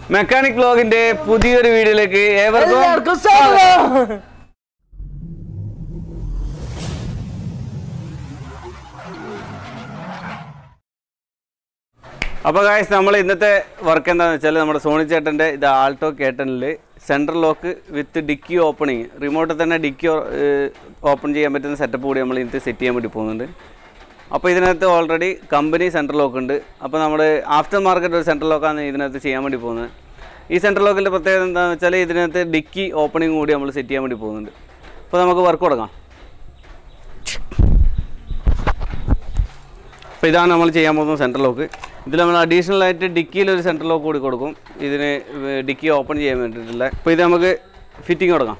mechanic ബ്ലോഗിന്റെ പുതിയൊരു വീഡിയോയിലേക്ക് ഏവർക്കും എല്ലാവർക്കും സ്വാഗതം അപ്പോൾ ഗായ്സ് നമ്മൾ ഇന്നത്തെ വർക്ക് എന്താണെന്ന് വെച്ചാൽ നമ്മുടെ സോണി ചേട്ടൻ്റെ ഇത് ആൾട്ടോ കേട്ടനിൽ central lock with dickey opening റിമോട്ടിൽ തന്നെ ഡിക്കി ഓപ്പൺ ചെയ്യാൻ പറ്റുന്ന സെറ്റപ്പ് കൂടി നമ്മൾ ഇന്നത്തെ സെറ്റ് ചെയ്യാൻ വേണ്ടി പോകുന്നുണ്ട് അപ്പോൾ ഇതിനകത്ത് ഓൾറെഡി കമ്പനി സെൻട്രൽ ലോക്ക് ഉണ്ട് അപ്പോൾ നമ്മൾ ആഫ്റ്റർ മാർക്കറ്റ് ഒരു സെൻട്രൽ ലോക്കാണ് ഇതിനകത്ത് ചെയ്യാൻ വേണ്ടി പോകുന്നത് ഈ സെൻട്രൽ ലോക്കിൻ്റെ പ്രത്യേകത എന്താണെന്ന് വെച്ചാൽ ഇതിനകത്ത് ഡിക്കി ഓപ്പണിങ് കൂടി നമ്മൾ സെറ്റ് ചെയ്യാൻ വേണ്ടി പോകുന്നുണ്ട് അപ്പോൾ നമുക്ക് വർക്ക് തുടങ്ങാം അപ്പോൾ ഇതാണ് നമ്മൾ ചെയ്യാൻ പോകുന്ന സെൻട്രൽ ലോക്ക് ഇതിൽ നമ്മൾ അഡീഷണൽ ആയിട്ട് ഡിക്കിയിൽ ഒരു സെൻട്രൽ ലോക്ക് കൂടി കൊടുക്കും ഇതിന് ഡിക്കി ഓപ്പൺ ചെയ്യാൻ വേണ്ടിയിട്ടുള്ള അപ്പോൾ ഇത് നമുക്ക് ഫിറ്റിംഗ് തുടങ്ങാം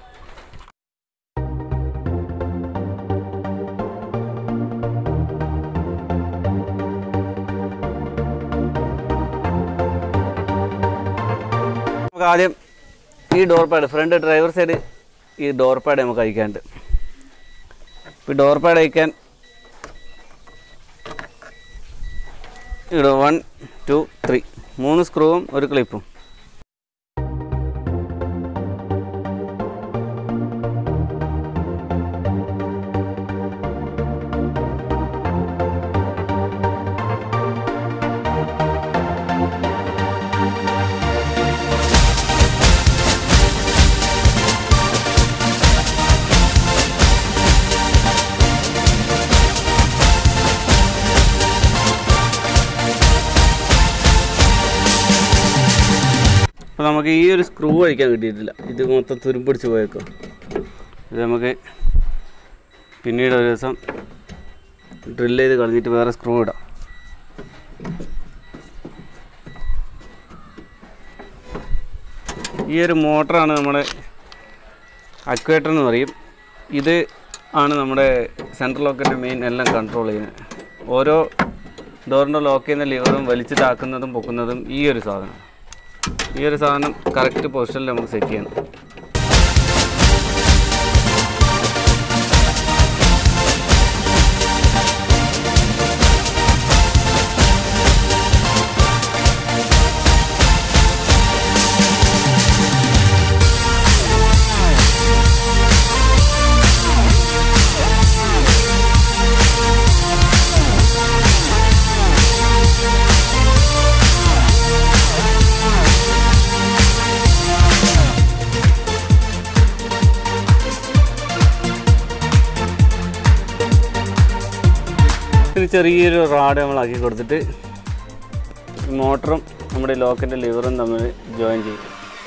നമുക്ക് ആദ്യം ഈ door pad front driver side ഈ ഡോർ പാഡ് നമുക്ക് അയക്കാനുണ്ട് ഇപ്പോൾ ഡോർ പാഡ് അയക്കാൻ ഇവിടെ വൺ ടു ത്രീ മൂന്ന് സ്ക്രൂവും ഒരു ക്ലിപ്പും അപ്പോൾ നമുക്ക് ഈ ഒരു സ്ക്രൂ അഴിക്കാൻ കിട്ടിയിട്ടില്ല ഇത് മൊത്തം തുരുമ്പിടിച്ച് പോയേക്കും ഇത് നമുക്ക് പിന്നീട് ഒരു ദിവസം ഡ്രിൽ ചെയ്ത് കളഞ്ഞിട്ട് വേറെ സ്ക്രൂ ഇടാം ഈ ഒരു മോട്ടറാണ് നമ്മുടെ അക്വേറ്റർ എന്ന് പറയും ഇത് ആണ് നമ്മുടെ സെൻട്രൽ ലോക്കിൻ്റെ മെയിൻ എല്ലാം കൺട്രോൾ ചെയ്യുന്നത് ഓരോ ഡോറിൻ്റെ ലോക്ക് ചെയ്യുന്ന ലിവറും വലിച്ചിട്ടാക്കുന്നതും പൊക്കുന്നതും ഈ ഒരു സാധനം ഈ ഒരു സാധനം കറക്റ്റ് പൊസിഷനിൽ നമുക്ക് സെറ്റ് ചെയ്യണം ഒരു ചെറിയൊരു റാഡ് നമ്മളാക്കി കൊടുത്തിട്ട് മോട്ടറും നമ്മുടെ ലോക്കിൻ്റെ ലിവറും തമ്മിൽ ജോയിൻ ചെയ്യും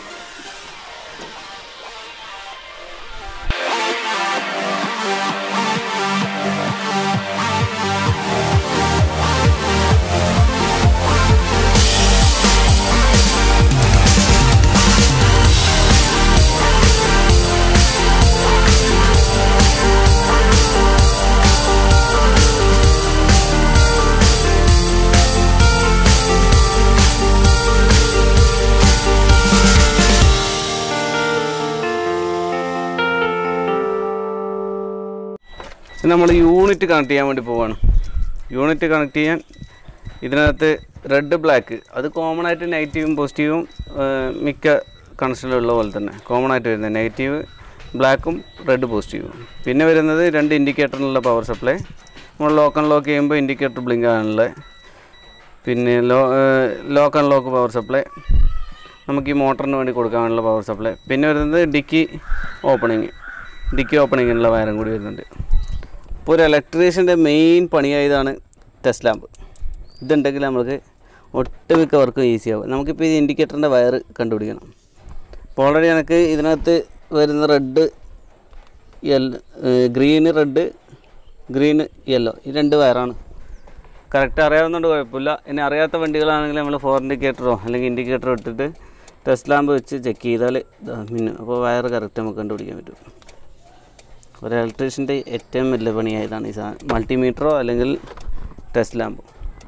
നമ്മൾ യൂണിറ്റ് കണക്ട് ചെയ്യാൻ വേണ്ടി പോവാണ് യൂണിറ്റ് കണക്ട് ചെയ്യാൻ ഇതിനകത്ത് റെഡ് ബ്ലാക്ക് അത് കോമൺ ആയിട്ട് നെഗറ്റീവും പോസിറ്റീവും മിക്ക കണക്ഷനിലുള്ള പോലെ തന്നെ കോമൺ ആയിട്ട് വരുന്നത് നെഗറ്റീവ് ബ്ലാക്കും റെഡ് പോസിറ്റീവും പിന്നെ വരുന്നത് രണ്ട് ഇൻഡിക്കേറ്ററിനുള്ള പവർ സപ്ലൈ നമ്മൾ ലോക്ക് അൺലോക്ക് ചെയ്യുമ്പോൾ ഇൻഡിക്കേറ്റർ ബ്ലിങ്ക് ആണുള്ളത് പിന്നെ ലോ ലോക്ക് അൺലോക്ക് പവർ സപ്ലൈ നമുക്ക് ഈ മോട്ടറിന് വേണ്ടി കൊടുക്കാനുള്ള പവർ സപ്ലൈ പിന്നെ വരുന്നത് ഡിക്കി ഓപ്പണിങ് ഡിക്കി ഓപ്പണിങ്ങിനുള്ള വയറും കൂടി വരുന്നുണ്ട് ഇപ്പോൾ ഒരു ഇലക്ട്രീഷ്യൻ്റെ മെയിൻ പണിയായതാണ് ടെസ്റ്റ് ലാമ്പ് ഇതുണ്ടെങ്കിൽ നമുക്ക് ഒട്ടുമിക്ക വർക്കും ഈസി ആവും നമുക്കിപ്പോൾ ഈ ഇൻഡിക്കേറ്ററിൻ്റെ വയർ കണ്ടുപിടിക്കണം അപ്പോൾ ഓൾറെഡി എനിക്ക് ഇതിനകത്ത് വരുന്ന red yellow green red green yellow ഈ രണ്ട് വയറാണ് കറക്റ്റ് അറിയാവുന്നതുകൊണ്ട് കുഴപ്പമില്ല ഇനി അറിയാത്ത വണ്ടികളാണെങ്കിൽ നമ്മൾ ഫോർ ഇൻഡിക്കേറ്ററോ അല്ലെങ്കിൽ ഇൻഡിക്കേറ്ററോ ഇട്ടിട്ട് ടെസ്റ്റ് ലാമ്പ് വെച്ച് ചെക്ക് ചെയ്താൽ മിന്നും അപ്പോൾ വയർ കറക്റ്റ് നമുക്ക് കണ്ടുപിടിക്കാൻ പറ്റും ഒരു ഇലക്ട്രീഷ്യൻ്റെ ഏറ്റവും വലിയ പണിയായതാണ് ഈ സാധനം മൾട്ടിമീറ്ററോ അല്ലെങ്കിൽ ടെസ്റ്റ് ലാമ്പോ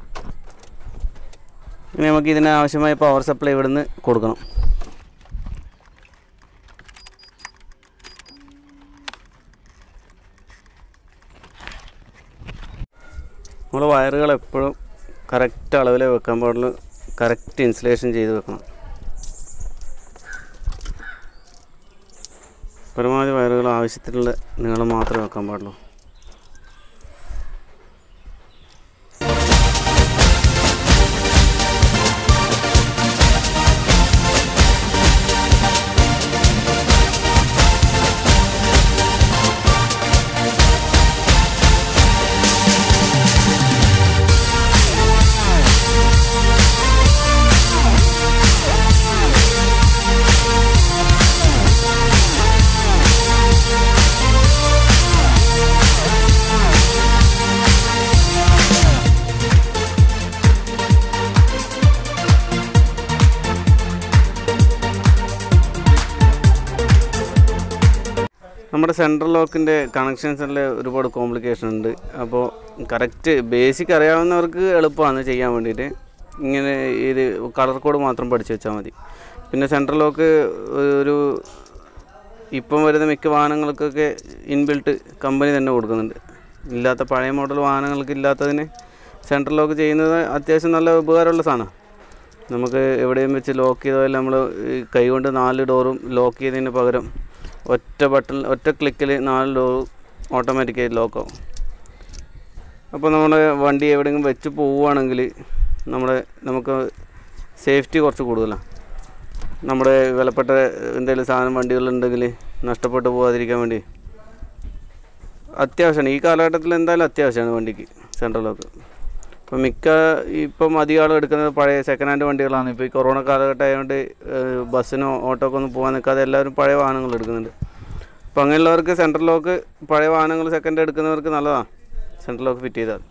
ഇനി നമുക്ക് ഇതിന് ആവശ്യമായ പവർ സപ്ലൈ ഇവിടുന്ന് കൊടുക്കണം നമ്മൾ വയറുകൾ എപ്പോഴും കറക്റ്റ് അളവിൽ വെക്കാൻ പാടുള്ളൂ കറക്റ്റ് ഇൻസുലേഷൻ ചെയ്ത് വെക്കണം പരമാവധി വയറുകൾ ആവശ്യത്തിനുള്ള നീളം മാത്രമേ വെക്കാൻ പാടുള്ളൂ നമ്മുടെ സെൻട്രൽ ലോക്കിൻ്റെ കണക്ഷൻസിൽ ഒരുപാട് കോംപ്ലിക്കേഷൻ ഉണ്ട് അപ്പോൾ കറക്റ്റ് ബേസിക് അറിയാവുന്നവർക്ക് എളുപ്പമാണ് ചെയ്യാൻ വേണ്ടിയിട്ട് ഇങ്ങനെ ഇത് കളർ കോഡ് മാത്രം പഠിച്ചു വെച്ചാൽ മതി പിന്നെ സെൻട്രൽ ലോക്ക് ഒരു ഇപ്പം വരുന്ന മിക്ക വാഹനങ്ങൾക്കൊക്കെ ഇൻബിൽട്ട് കമ്പനി തന്നെ കൊടുക്കുന്നുണ്ട് ഇല്ലാത്ത പഴയ മോഡൽ വാഹനങ്ങൾക്ക് ഇല്ലാത്തതിന് സെൻട്രൽ ലോക്ക് ചെയ്യുന്നത് അത്യാവശ്യം നല്ല ഉപകാരമുള്ള സാധനമാണ് നമുക്ക് എവിടെയും വെച്ച് ലോക്ക് ചെയ്താൽ നമ്മൾ കൈ കൊണ്ട് നാല് ഡോറും ലോക്ക് ചെയ്തതിന് പകരം ഒറ്റ ബട്ടൺ ഒറ്റ ക്ലിക്കിൽ നാല് ഡോറും ഓട്ടോമാറ്റിക്കായി ലോക്കാവും അപ്പോൾ നമ്മുടെ വണ്ടി എവിടെയെങ്കിലും വെച്ച് പോവുകയാണെങ്കിൽ നമ്മുടെ നമുക്ക് സേഫ്റ്റി കുറച്ച് കൂടുതലാണ് നമ്മുടെ വിലപ്പെട്ട എന്തെങ്കിലും സാധനം വണ്ടികളുണ്ടെങ്കിൽ നഷ്ടപ്പെട്ടു പോകാതിരിക്കാൻ വേണ്ടി അത്യാവശ്യമാണ് ഈ കാലഘട്ടത്തിൽ എന്തായാലും അത്യാവശ്യമാണ് വണ്ടിക്ക് സെൻട്രൽ ലോക്ക് ഇപ്പം മിക്ക ഇപ്പം അധികം ആളും എടുക്കുന്നത് പഴയ സെക്കൻഡ് ഹാൻഡ് വണ്ടികളാണ് ഇപ്പോൾ ഈ കൊറോണ കാലഘട്ടം ആയതുകൊണ്ട് ഏഹ്, ബസ്സിനോ ഓട്ടോക്കോ ഒന്നും പോകാൻ നിൽക്കാതെ എല്ലാവരും പഴയ വാഹനങ്ങൾ എടുക്കുന്നുണ്ട് അപ്പോൾ അങ്ങനെയുള്ളവർക്ക് സെൻട്രൽ ലോക്ക് പഴയ വാഹനങ്ങൾ സെക്കൻഡ് എടുക്കുന്നവർക്ക് നല്ലതാണ് സെൻട്രൽ ലോക്ക് ഫിറ്റ് ചെയ്താൽ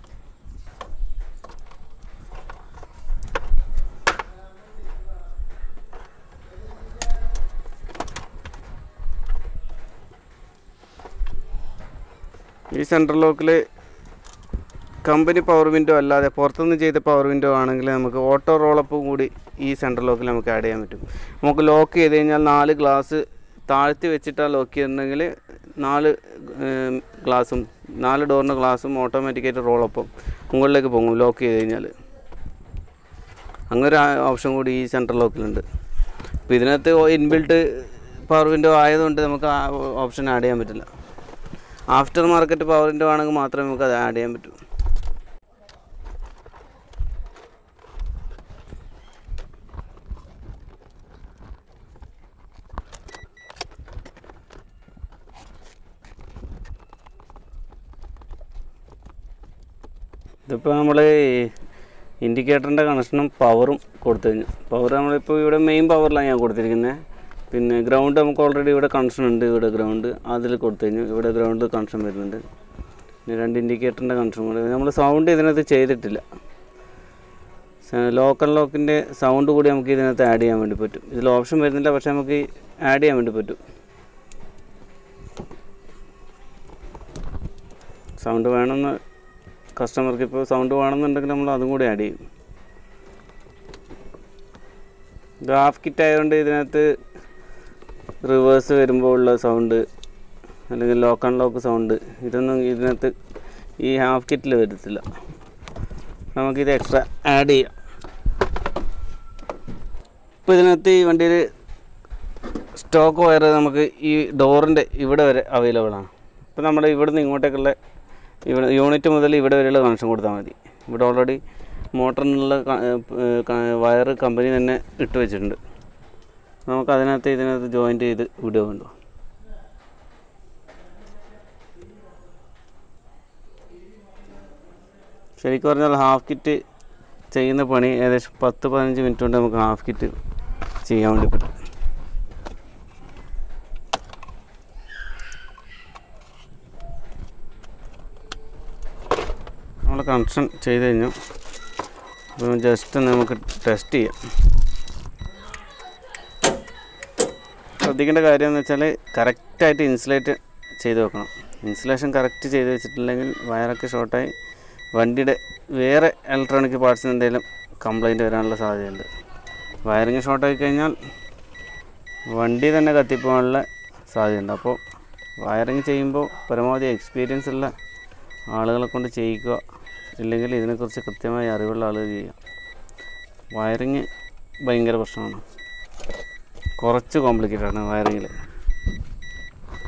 ഈ സെൻട്രൽ ലോക്കിൽ കമ്പനി പവർ വിൻഡോ അല്ലാതെ പുറത്തുനിന്ന് ചെയ്ത പവർ വിൻഡോ ആണെങ്കിൽ നമുക്ക് ഓട്ടോ റോളപ്പും കൂടി ഈ സെൻട്രൽ ലോക്കിൽ നമുക്ക് ആഡ് ചെയ്യാൻ പറ്റും നമുക്ക് ലോക്ക് ചെയ്ത് കഴിഞ്ഞാൽ നാല് ഗ്ലാസ് താഴ്ത്തി വെച്ചിട്ടാണ് ലോക്ക് ചെയ്യുന്നുണ്ടെങ്കിൽ നാല് ഗ്ലാസും നാല് ഡോറിൻ്റെ ഗ്ലാസും ഓട്ടോമാറ്റിക്കായിട്ട് റോളപ്പം മുകളിലേക്ക് പോകും ലോക്ക് ചെയ്ത് കഴിഞ്ഞാൽ അങ്ങനെ ഒരു ഓപ്ഷൻ കൂടി ഈ സെൻട്രൽ ലോക്കിലുണ്ട് അപ്പോൾ ഇതിനകത്ത് ഇൻബിൽട്ട് പവർ വിൻഡോ ആയതുകൊണ്ട് നമുക്ക് ആ ഓപ്ഷൻ ആഡ് ചെയ്യാൻ പറ്റില്ല ആഫ്റ്റർ മാർക്കറ്റ് പവർ വിൻഡോ ആണെങ്കിൽ മാത്രമേ നമുക്ക് അത് ആഡ് ചെയ്യാൻ പറ്റൂ ഇതിപ്പോൾ നമ്മൾ ഇൻഡിക്കേറ്ററിൻ്റെ കണക്ഷനും പവറും കൊടുത്തു കഴിഞ്ഞു പവർ നമ്മളിപ്പോൾ ഇവിടെ മെയിൻ പവറിലാണ് ഞാൻ കൊടുത്തിരിക്കുന്നത് പിന്നെ ഗ്രൗണ്ട് നമുക്ക് ഓൾറെഡി ഇവിടെ കണക്ഷൻ ഉണ്ട് ഇവിടെ ഗ്രൗണ്ട് അതിൽ കൊടുത്തു കഴിഞ്ഞു ഇവിടെ ഗ്രൗണ്ട് കണക്ഷൻ വരുന്നുണ്ട് പിന്നെ രണ്ട് ഇൻഡിക്കേറ്ററിൻ്റെ കണക്ഷൻ കൂടെ നമ്മൾ സൗണ്ട് ഇതിനകത്ത് ചെയ്തിട്ടില്ല ലോക്കൽ ലോക്കിൻ്റെ സൗണ്ട് കൂടി നമുക്ക് ഇതിനകത്ത് ആഡ് ചെയ്യാൻ വേണ്ടി പറ്റും ഇതിൽ ഓപ്ഷൻ വരുന്നില്ല പക്ഷേ നമുക്ക് ആഡ് ചെയ്യാൻ വേണ്ടി പറ്റും സൗണ്ട് വേണമെന്ന് കസ്റ്റമർക്ക് ഇപ്പോൾ സൗണ്ട് വേണമെന്നുണ്ടെങ്കിൽ നമ്മൾ അതും കൂടി ആഡ് ചെയ്യും ഇത് ഹാഫ് കിറ്റ് ആയതുകൊണ്ട് ഇതിനകത്ത് റിവേഴ്സ് വരുമ്പോൾ ഉള്ള സൗണ്ട് അല്ലെങ്കിൽ ലോക്ക് ആൻഡ് ലോക്ക് സൗണ്ട് ഇതൊന്നും ഇതിനകത്ത് ഈ ഹാഫ് കിറ്റിൽ വരത്തില്ല നമുക്കിത് എക്സ്ട്രാ ആഡ് ചെയ്യാം ഇപ്പോൾ ഇതിനകത്ത് ഈ വണ്ടിയിൽ സ്റ്റോക്ക് വയർ നമുക്ക് ഈ ഡോറിൻ്റെ ഇവിടെ വരെ അവൈലബിൾ ആണ് ഇപ്പോൾ നമ്മൾ ഇവിടുന്ന് ഇങ്ങോട്ടേക്കുള്ള ഇവിടെ യൂണിറ്റ് മുതൽ ഇവിടെ വരെയുള്ള കണക്ഷൻ കൊടുത്താൽ മതി ഇവിടെ ഓൾറെഡി മോട്ടറിനുള്ള വയർ കമ്പനി തന്നെ ഇട്ട് വെച്ചിട്ടുണ്ട് നമുക്ക് അതിനകത്ത് ഇതിനകത്ത് ജോയിൻറ്റ് ചെയ്ത് വിടുക വേണ്ടു ശരിക്കും പറഞ്ഞാൽ ഹാഫ് കിറ്റ് ചെയ്യുന്ന പണി ഏകദേശം പത്ത് പതിനഞ്ച് മിനിറ്റ് കൊണ്ട് നമുക്ക് ഹാഫ് കിറ്റ് ചെയ്യാൻ വേണ്ടി പറ്റും നമ്മൾ കണക്ഷൻ ചെയ്ത് കഴിഞ്ഞു അപ്പോൾ ജസ്റ്റ് നമുക്ക് ടെസ്റ്റ് ചെയ്യാം ശ്രദ്ധിക്കേണ്ട കാര്യം എന്ന് വെച്ചാൽ കറക്റ്റായിട്ട് ഇൻസുലേറ്റ് ചെയ്ത് വെക്കണം ഇൻസുലേഷൻ കറക്റ്റ് ചെയ്ത് വെച്ചിട്ടില്ലെങ്കിൽ വയറൊക്കെ ഷോർട്ടായി വണ്ടിയുടെ വേറെ ഇലക്ട്രോണിക് പാർട്സിന് എന്തെങ്കിലും കംപ്ലൈൻറ്റ് വരാനുള്ള സാധ്യതയുണ്ട് വയറിങ് ഷോർട്ടായി കഴിഞ്ഞാൽ വണ്ടി തന്നെ കത്തിപ്പോകാനുള്ള സാധ്യതയുണ്ട് അപ്പോൾ വയറിങ് ചെയ്യുമ്പോൾ പരമാവധി എക്സ്പീരിയൻസ് ഉള്ള ആളുകളെ കൊണ്ട് ചെയ്യിക്കുക ഇല്ലെങ്കിൽ ഇതിനെക്കുറിച്ച് കൃത്യമായി അറിവുള്ള ആളുകൾ ചെയ്യുക വയറിങ് ഭയങ്കര പ്രശ്നമാണ് കുറച്ച് കോംപ്ലിക്കേറ്റഡ് ആണ് വയറിങ്ങിൽ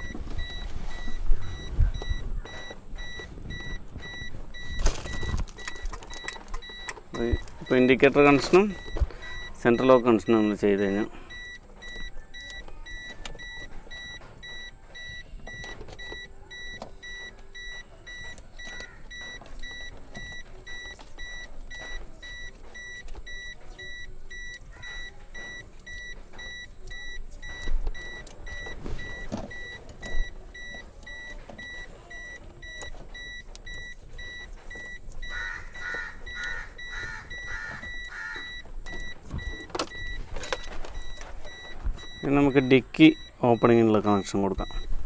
ഇപ്പോൾ ഇൻഡിക്കേറ്റർ കണക്ഷനും സെൻട്രൽ ലോക്ക് കണക്ഷനും നമ്മൾ ചെയ്ത് കഴിഞ്ഞു ഇനി നമുക്ക് ഡിക്കി ഓപ്പണിങ്ങിനുള്ള കണക്ഷൻ കൊടുക്കാം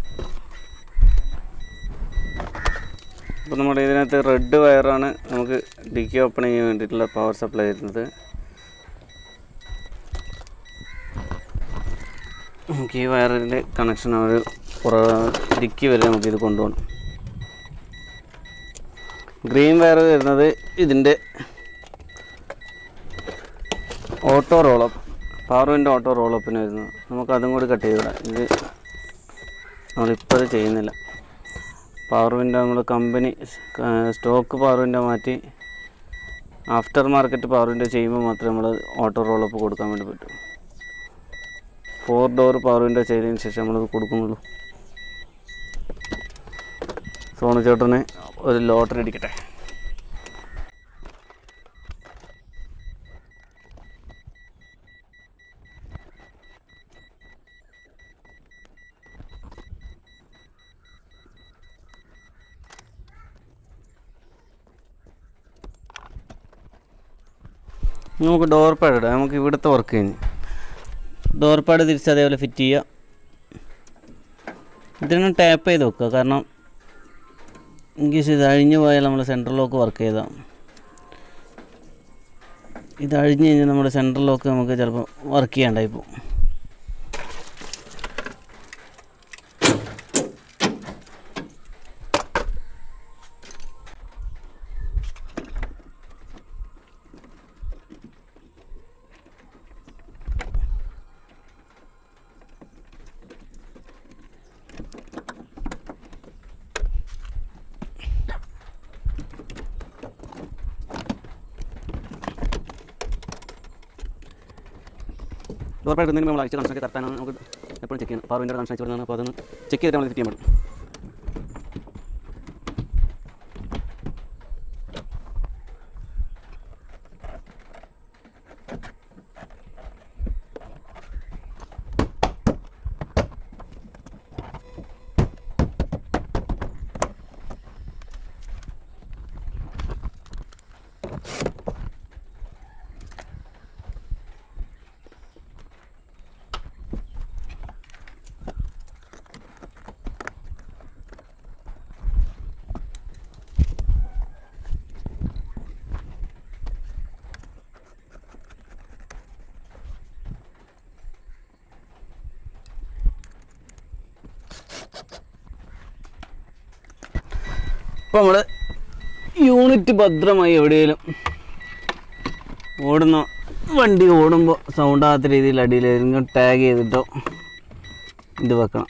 അപ്പോൾ നമ്മുടെ ഇതിനകത്ത് റെഡ് വയറാണ് നമുക്ക് ഡിക്കി ഓപ്പണിങ്ങിന് വേണ്ടിയിട്ടുള്ള പവർ സപ്ലൈ വരുന്നത് നമുക്ക് ഈ വയറിൻ്റെ കണക്ഷൻ ഒരു പുറ ഡിക്കി വരെ നമുക്ക് ഇത് കൊണ്ടുപോകണം ഗ്രീൻ വയർ വരുന്നത് ഇതിൻ്റെ ഓട്ടോ റോളപ്പ് പവറിൻ്റെ ഓട്ടോ റോളപ്പിന് വരുന്നത് നമുക്ക് അതും കൂടി കട്ട് ചെയ്തിടാം ഇത് നമ്മളിപ്പോൾ അത് ചെയ്യുന്നില്ല പവർ വിൻഡോ നമ്മൾ കമ്പനി സ്റ്റോക്ക് പവർ വിൻഡോ മാറ്റി ആഫ്റ്റർ മാർക്കറ്റ് പവർ വിൻഡോ ചെയ്യുമ്പോൾ മാത്രമേ നമ്മൾ ഓട്ടോ റോളപ്പ് കൊടുക്കാൻ വേണ്ടി പറ്റൂ ഫോർ ഡോർ പവർ വിൻഡോ ചെയ്തതിന് ശേഷം നമ്മളത് കൊടുക്കുന്നുള്ളൂ സോണു ചേട്ടന് ഒരു ലോട്ടറി അടിക്കട്ടെ നമുക്ക് ഡോർ പാഡ് ഇടാം നമുക്ക് ഇവിടുത്തെ വർക്ക് കഴിഞ്ഞ് ഡോർ പാഡ് തിരിച്ച് അതേപോലെ ഫിറ്റ് ചെയ്യുക ഇതിനും ടാപ്പ് ചെയ്ത് വെക്കുക കാരണം ഇൻകേസ് ഇത് അഴിഞ്ഞു പോയാൽ നമ്മൾ സെൻട്രൽ ലോക്ക് വർക്ക് ചെയ്താൽ ഇത് അഴിഞ്ഞ് കഴിഞ്ഞാൽ നമ്മുടെ സെൻട്രൽ ലോക്ക് നമുക്ക് ചിലപ്പോൾ വർക്ക് ചെയ്യാണ്ടായി പോകും ഡോർ പാഡ് ഇടുന്നതിന് നമ്മൾ അയച്ച കണക്ഷനൊക്കെ കറക്റ്റാണ് നമുക്ക് എപ്പോഴും ചെക്ക് ചെയ്യണം പവർ വിൻഡോ കണക്ഷൻ അയച്ചു വരുന്നതാണ് അപ്പോൾ അതൊന്ന് ചെക്ക് ചെയ്തിട്ട് നമ്മൾ ഫിറ്റ് ചെയ്യാൻ പറ്റും ഇപ്പോൾ നമ്മൾ യൂണിറ്റ് ഭദ്രമായി എവിടെയെങ്കിലും ഓടുന്ന വണ്ടി ഓടുമ്പോൾ സൗണ്ട് ആകാത്ത രീതിയിൽ അടിയിൽ ഏതെങ്കിലും ടാഗ് ചെയ്തിട്ടോ ഇത് വെക്കണം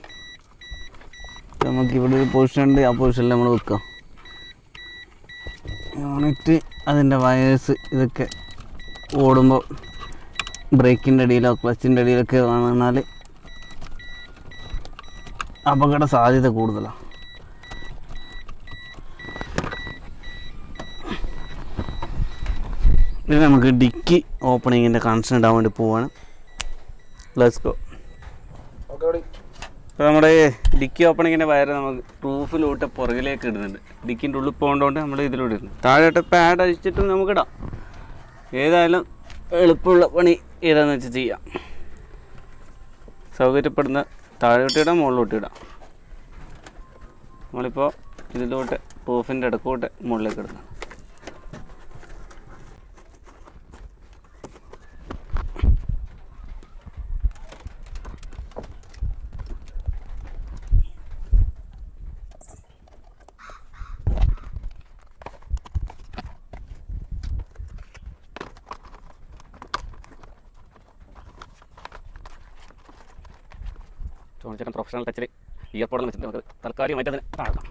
ഇപ്പൊ നമുക്ക് ഇവിടെ ഒരു പൊസിഷൻ ഉണ്ട് ആ പൊസിഷനിൽ നമ്മൾ വെക്കാം യൂണിറ്റ് അതിൻ്റെ വയേഴ്സ് ഇതൊക്കെ ഓടുമ്പോൾ ബ്രേക്കിൻ്റെ അടിയിലോ ക്ലച്ചിൻ്റെ അടിയിലൊക്കെ വന്നാൽ അപകട സാധ്യത കൂടുതലാണ് ഇനി നമുക്ക് ഡിക്കി ഓപ്പണിങ്ങിൻ്റെ കണക്ഷൻ ഇടാൻ വേണ്ടി പോവാണ് ലെറ്റ്സ് ഗോ ഇപ്പോൾ നമ്മുടെ ഡിക്കി ഓപ്പണിങ്ങിൻ്റെ വയറ് നമുക്ക് റൂഫിലോട്ട് പുറകിലേക്ക് ഇടുന്നുണ്ട് ഡിക്കിൻ്റെ ഉള്ളിൽ പോകേണ്ടതുകൊണ്ട് നമ്മൾ ഇതിലൂടെ ഇടുന്നു താഴോട്ട് പാഡ് അഴിച്ചിട്ടും നമുക്കിടാം ഏതായാലും എളുപ്പമുള്ള പണി ഏതാണെന്ന് വെച്ചാൽ ചെയ്യാം സൗകര്യപ്പെടുന്ന താഴോട്ട് ഇടാം മുകളിലോട്ട് ഇടാം നമ്മളിപ്പോൾ ഇതിലോട്ട് റൂഫിൻ്റെ ഇടക്കോട്ട് മുകളിലേക്ക് ഇടുന്നു ചോദിച്ചേട്ടൻ പ്രൊഫഷണൽ ടച്ചിൽ ഇയർപോഡ് വെച്ചിട്ട് നമുക്ക് തൽക്കാലികമായിട്ട് അതിന് താഴ്ത്താം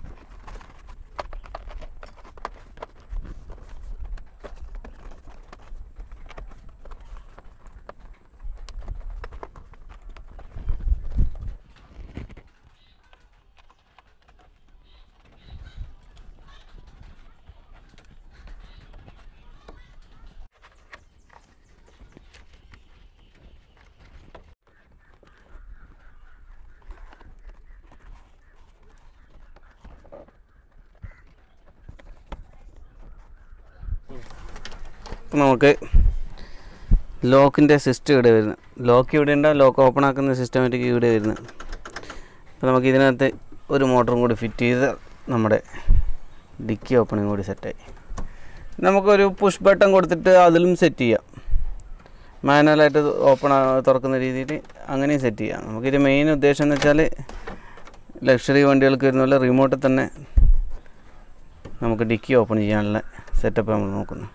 ഇപ്പം നമുക്ക് ലോക്കിൻ്റെ സിസ്റ്റം ഇവിടെ വരുന്നത് ലോക്ക് ഇവിടെ ഉണ്ടാവും ലോക്ക് ഓപ്പൺ ആക്കുന്ന സിസ്റ്റമാറ്റിക് ഇവിടെ വരുന്നത് അപ്പോൾ നമുക്ക് ഇതിനകത്ത് ഒരു മോട്ടറും കൂടി ഫിറ്റ് ചെയ്ത് നമ്മുടെ ഡിക്കി ഓപ്പണിങ് കൂടി സെറ്റായി നമുക്കൊരു പുഷ് ബട്ടൺ കൊടുത്തിട്ട് അതിലും സെറ്റ് ചെയ്യാം മാനുവലായിട്ട് ഓപ്പൺ തുറക്കുന്ന രീതിയിൽ അങ്ങനെയും സെറ്റ് ചെയ്യാം നമുക്കിത് മെയിൻ ഉദ്ദേശം എന്ന് വെച്ചാൽ ലക്ഷറി വണ്ടികൾക്ക് വരുന്ന പോലെ റിമോട്ടിൽ തന്നെ നമുക്ക് ഡിക്കി ഓപ്പൺ ചെയ്യാനുള്ള സെറ്റപ്പ് നമ്മൾ നോക്കുന്നു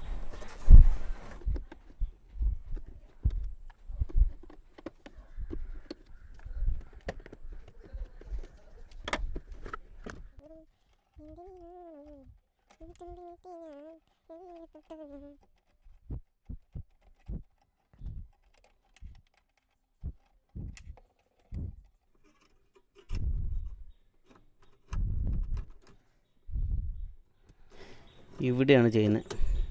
ഇവിടെയാണ് ചെയ്യുന്നത്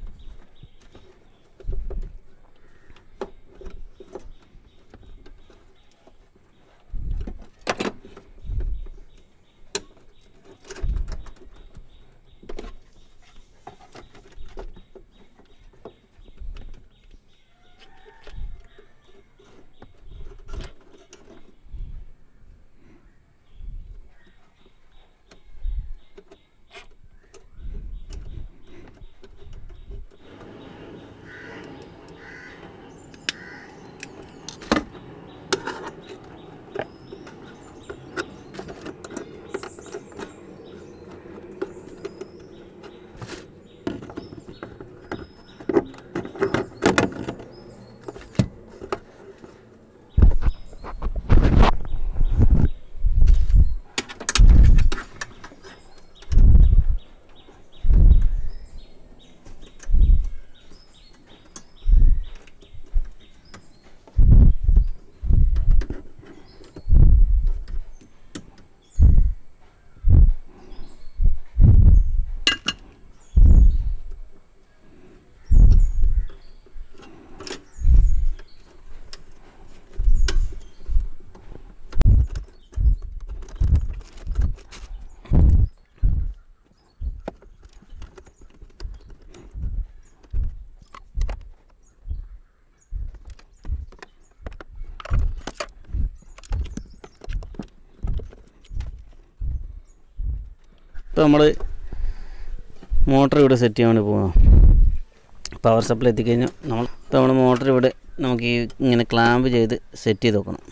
ഇപ്പോൾ നമ്മൾ മോട്ടർ ഇവിടെ സെറ്റ് ചെയ്യാൻ വേണ്ടി പോകാം പവർ സപ്ലൈ എത്തിക്കഴിഞ്ഞാൽ നമ്മൾ ഇപ്പോൾ നമ്മൾ മോട്ടർ ഇവിടെ നമുക്ക് ഈ ഇങ്ങനെ ക്ലാമ്പ് ചെയ്ത് സെറ്റ് ചെയ്ത് വെക്കണം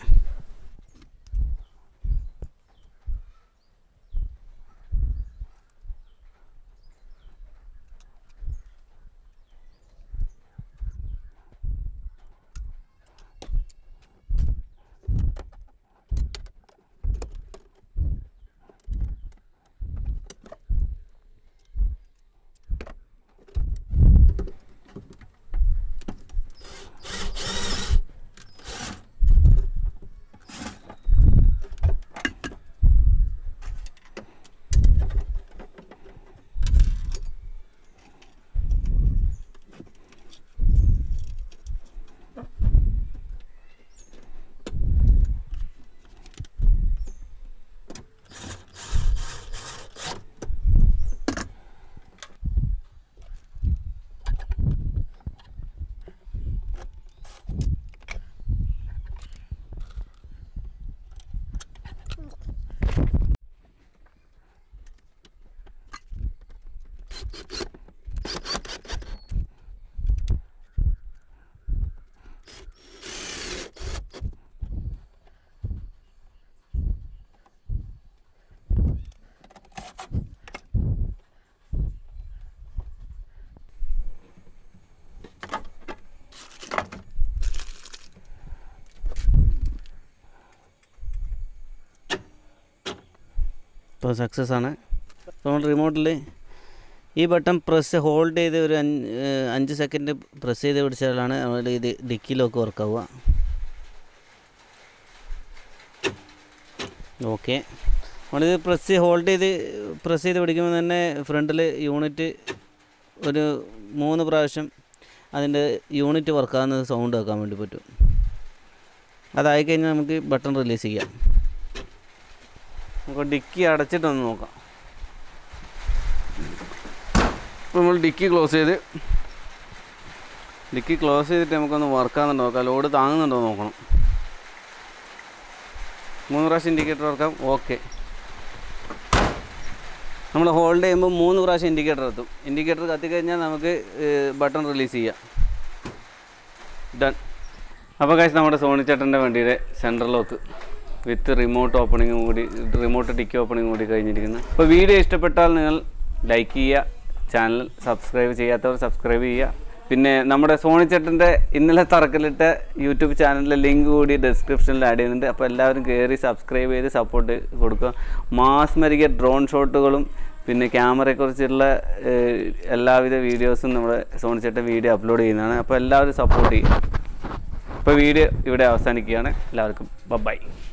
ഇപ്പോൾ സക്സസ് ആണ് ഇപ്പോൾ നമ്മൾ റിമോട്ടിൽ ഈ ബട്ടൺ പ്രസ് ഹോൾഡ് ചെയ്ത് ഒരു അഞ്ച് ഏഹ് അഞ്ച് സെക്കൻഡ് പ്രസ് ചെയ്ത് പിടിച്ചാലാണ് നമ്മുടെ ഇത് ഡിക്കി ലോക്ക് വർക്കാവുക ഓക്കെ നമ്മളിത് പ്രസ് ഹോൾഡ് ചെയ്ത് പ്രസ് ചെയ്ത് പിടിക്കുമ്പോൾ തന്നെ ഫ്രണ്ടിൽ യൂണിറ്റ് ഒരു മൂന്ന് പ്രാവശ്യം അതിൻ്റെ യൂണിറ്റ് വർക്കാകുന്ന സൗണ്ട് കേൾക്കാൻ വേണ്ടി പറ്റും അതായി കഴിഞ്ഞാൽ നമുക്ക് ബട്ടൺ റിലീസ് ചെയ്യാം നമുക്ക് ഡിക്കി അടച്ചിട്ടൊന്ന് നോക്കാം ഇപ്പോൾ നമ്മൾ ഡിക്കി ക്ലോസ് ചെയ്ത് ഡിക്കി ക്ലോസ് ചെയ്തിട്ട് നമുക്കൊന്ന് വർക്കാകുന്നുണ്ടോ നോക്കാം ലോഡ് താങ്ങുന്നുണ്ടോ എന്ന് നോക്കണം മൂന്ന് പ്രാവശ്യം ഇൻഡിക്കേറ്റർ വർക്കാം ഓക്കെ നമ്മൾ ഹോൾഡ് ചെയ്യുമ്പോൾ മൂന്ന് പ്രാവശ്യം ഇൻഡിക്കേറ്റർ എത്തും ഇൻഡിക്കേറ്റർ കത്തിക്കഴിഞ്ഞാൽ നമുക്ക് ബട്ടൺ റിലീസ് ചെയ്യാം ഡൺ അപ്പോൾ കാശ് നമ്മുടെ സോണി ചേട്ടൻ്റെ വണ്ടിയുടെ സെൻട്രൽ ലോക്ക് വിത്ത് റിമോട്ട് ഓപ്പണിങ്ങും കൂടി റിമോട്ട് ടിക്കി ഓപ്പണിങ്ങും കൂടി കഴിഞ്ഞിരിക്കുന്നു അപ്പോൾ വീഡിയോ ഇഷ്ടപ്പെട്ടാൽ നിങ്ങൾ ലൈക്ക് ചെയ്യുക ചാനൽ സബ്സ്ക്രൈബ് ചെയ്യാത്തവർ സബ്സ്ക്രൈബ് ചെയ്യുക പിന്നെ നമ്മുടെ സോണി ചേട്ടൻ്റെ ഇന്നലെ തറക്കലിട്ട യൂട്യൂബ് ചാനലിലെ ലിങ്ക് കൂടി ഡിസ്ക്രിപ്ഷനിൽ ആഡ് ചെയ്യുന്നുണ്ട് അപ്പോൾ എല്ലാവരും കയറി സബ്സ്ക്രൈബ് ചെയ്ത് സപ്പോർട്ട് കൊടുക്കുക മാസ്മരിക ഡ്രോൺ ഷോട്ടുകളും പിന്നെ ക്യാമറയെക്കുറിച്ചുള്ള ഏഹ്, എല്ലാവിധ വീഡിയോസും നമ്മുടെ സോണി ചേട്ടൻ വീഡിയോ അപ്ലോഡ് ചെയ്യുന്നതാണ് അപ്പോൾ എല്ലാവരും സപ്പോർട്ട് ചെയ്യും അപ്പോൾ വീഡിയോ ഇവിടെ അവസാനിക്കുകയാണ് എല്ലാവർക്കും ബൈ